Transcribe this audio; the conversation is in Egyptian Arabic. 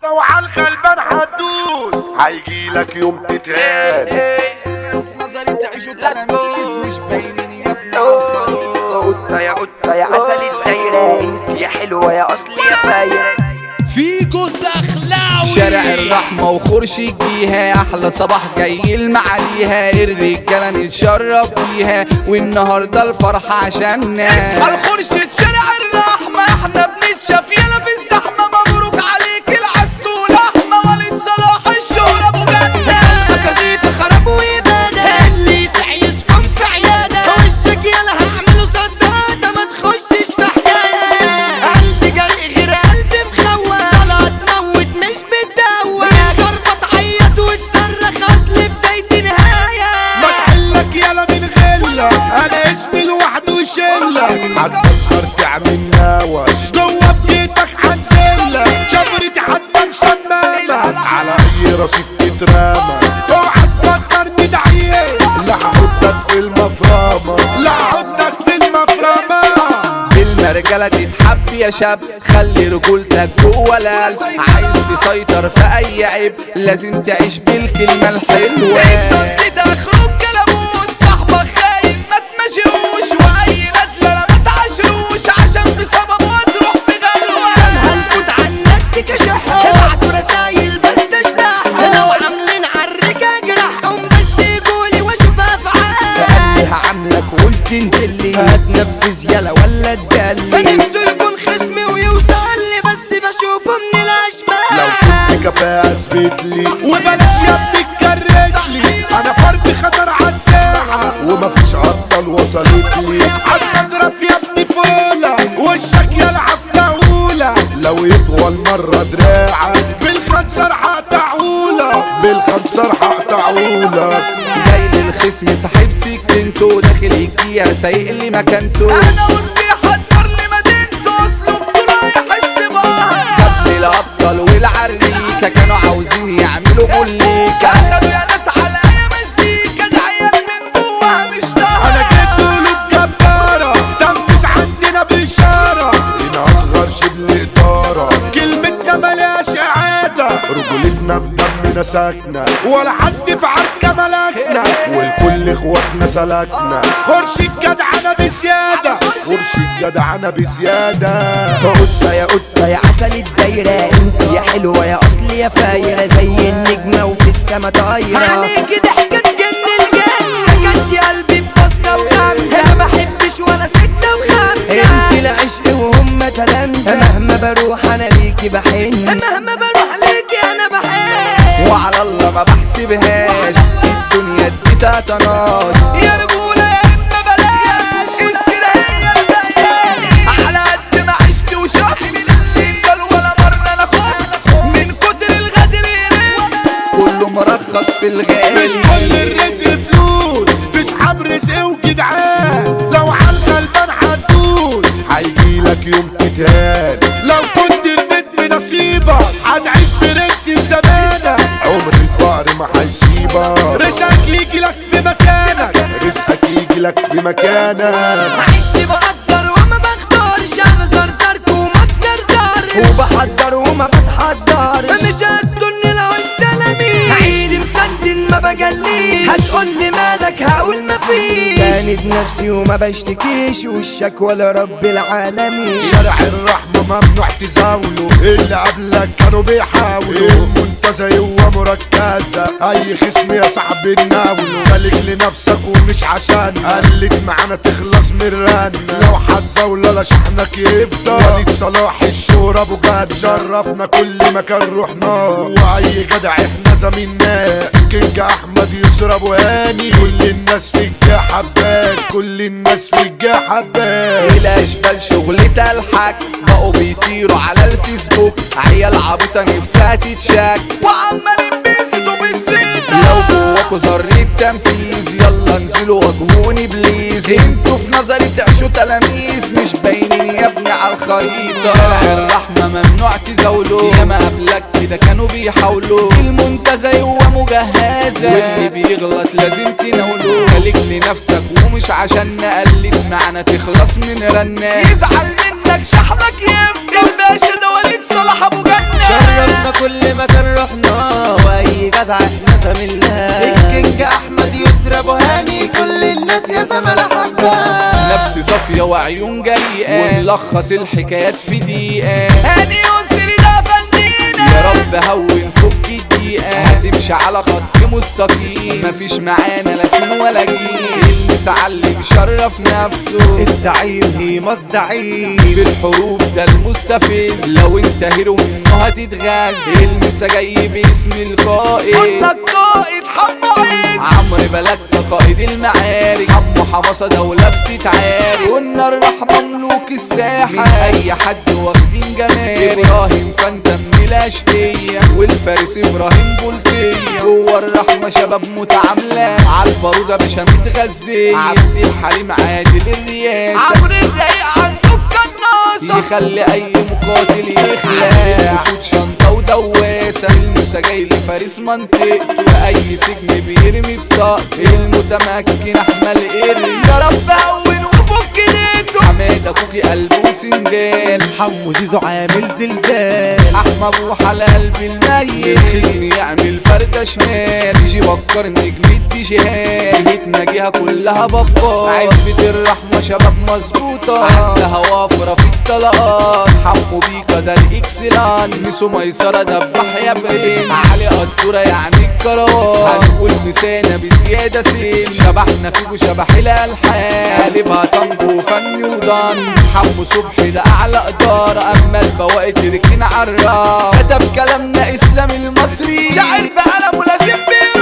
لو عالغلبان هتدوس هيجيلك يوم تتهان في نظري تعيشوا تلاميذ مش باينين يا ابن الخريطة قطة يا قطة يا عسل الدايرة انت يا حلوة يا اصلي يا فايرة فيكو دخلاوي شارع الرحمة وخرشي جيها أحلى صباح جاي المعاليها الرجالة نتشرف بيها والنهاردة الفرحة عشاننا اصحى الخرشة شارع الرحمة احنا بنتشاف يلا في الزحمة مبروك عليك العسول أحمى وليد صلاح الشهرة أبو جنة كثيف خرب وإبادة اللي سعي يسكن في عيادة وشك يلا هعمله صدادة ما تخشش في حكاية قلبي جري غير قلبي مخوى طلعت تموت مش بتدوى ضربة تعيط وتصرخ أصل بداية نهاية ما تحلك يلا من غلة انا اسمي لوحده شلة هتفكر تعمل نوش جوه في بيتك هنزلك شفرتي حتى مسمامة على اي رصيف تترمى اوعى تفكر ندعيه لا هحطك في المفرمة لا هحطك في المفرمة المرجلة تتحب يا شاب خلي رجولتك جوه القلب عايز تسيطر في اي عيب لازم تعيش بالكلمة الحلوة تخرج كلاموس صاحبك خاين ما تمشيوش واي ندلة ما تعاشروش عشان في سبب تروح في غلوة هنفوت عنك كشحة ابعتوا رسايل بس تشبح لو عاملين عركة جرحهم بس يقولي واشوف افعال خليها عاملك قلت تنزل لي هتنفذ يلا ولا تدلي نفسه يكون خصمي ويوصل لي بس بشوفه من لو الاشباح كنت كفاءة اثبت لي وبلاش يا ابني تكرر لي انا فرد خطر عالساحة ومفيش عطل وصلت لي عالخضرة في يا ابني فولة وشك يلعب فلاولة لو يطول مرة دراعك بالخنصر هقطعهولك بالخنصر هقطعهولك جاي للخصم صاحب سكنته داخل يجيها سايق لي مكانته انا قلت حضر لي مدينته اصله بطولة يحس بها قبل الابطال والعريكة كانوا عاوزين يعملوا بوليكا اخدوا يا ناس على اي مزيكا ده عيال من جواها مش انا طاهرة جيت قلوب جبارة تنفذ عندنا بإشارة هنا اصغر شبل إدارة كلمتنا ملهاش إعادة رجولتنا في دمنا ساكنة ولا حد في عركة ملكنا والكل اخواتنا سلكنا خرش الجدعنة بزيادة خرش الجدعنة بزيادة قطة يا قطة يا عسل الدايرة انت يا حلوة يا اصلي يا فايرة زي النجمة وفي السما طايرة عليك ضحكة تجن الجن سكت يا قلبي بقصة وخمسة ما بحبش ولا ستة وخمسة انت العشق وهم تلامسة مهما بروح انا ليكي بحن مهما بروح ليكي انا بحب وعلى الله ما بحسبهاش الدنيا دي تتناش يا رجولة يا اما بلاش السيرة هي البيان على قد ما عشت وشفت سندل ولا مرة انا خفت من كتر الغدر يرف كله مرخص في الغالي مش كل الرزق فلوس تسحب رزق وجدعان لو عالغلبان هتدوس هيجيلك يوم تتهان لو كنت رضيت بنصيبك هتعيش برنس بزمانك عمر الفقر ما هيسيبك رزقك يجيلك في مكانك رزقك يجيلك في مكانك عشت بقدر وما بختارش انا زرزرك وما تزرزرش وبحضر وما بتحضرش مش هتدني لو انت لمين عشت مسدن ما بجليش هتقولي مالك هقول مفيش ساند نفسي وما بشتكيش والشكوى لرب العالمين شارع الرحمة ممنوع تزاوله اللي قبلك كانوا بيحاولوا المنتزه هو مركزة أي خصم يا صاحبي ناوله سالك لنفسك ومش عشان قلت معانا تخلص من رن لو هتزاول لا شحنك يفضل وليد صلاح الشهرة أبو جد شرفنا كل مكان رحنا وأي جدع احنا زميلناه كينج أحمد يسرى أبو هاني كل الناس في الجا حباك كل الناس في الجا حباك الاشبال شغلتها الحك بقوا بيطيروا على الفيسبوك عيال عبيطه نفسها تتشاك وعمالين بيزيدوا بالزيطة لو جواكوا ذرة تنفيذ يلا انزلوا واجهوني بليز انتوا في نظري تعيشوا تلاميذ مش باينين يا ابني على الخريطة شارع الرحمة ممنوع تزاولوا ياما قبلك كده كانوا بيحاولوا المنتزه هو مجهزة واللي بيغلط لازم تناوله سالك لنفسك ومش عشان نقلد معنا تخلص من رنات يزعل منك شحنك يفضل باشا ده وليد صلاح ابو جنة شرفنا كل الناس يا زملاء حباه نفس صافية وعيون جريئة ونلخص الحكايات في دقيقة هاني يسري ده فندينا يا رب هون فك الدقيقة هتمشي على خط مستقيم مفيش معانا لا سين ولا جيم المس على اللي مشرف نفسه الزعيم هيما الزعيم في الحروب ده المستفز لو انت هيرو منه هتتغاز المسا جاي باسم القائد قلنا القائد حمو عز عمرو بلدنا قائد المعارك حمو حماسة دولة بتتعارك قلنا الرحمة ملوك الساحة من أي حد واخدين جمارك إبراهيم فانتا من الأشقية والفارس إبراهيم بولتية جوه الرحمة شباب متعاملة عالبارودة مش متغذية عبد الحليم عادل الرياسة عمرو الرايق عنده القناصة يخلي اي مقاتل يخلع اسود شنطه ودواسه المسا جاي لفارس منطق في اي سجن بيرمي بطاقته المتمكن احمل قري يا رب هون وفك ايده حماده كوكي قلبه سندال حمو زيزو عامل زلزال احمد ابو حلال بالميت الخصم يعمل فرده شمال يجي بكر نجم الديجيهات بيتنا جيها كلها بابا عزبة الرحمة شباب مظبوطة عندها وافرة في الطلقات حمو بيكا ده الاكسلان نسو ميسرة دبح يا برين علي قدورة يعني الكروان هنقول نسانا بزيادة سين شبحنا فيكو شبح الالحان قلبها طنجو وفن وضن حمو صبحي ده اعلى ادارة اما البواقي تركين عالراس كتب كلامنا اسلام المصري شاعر بقلمه لازم بيه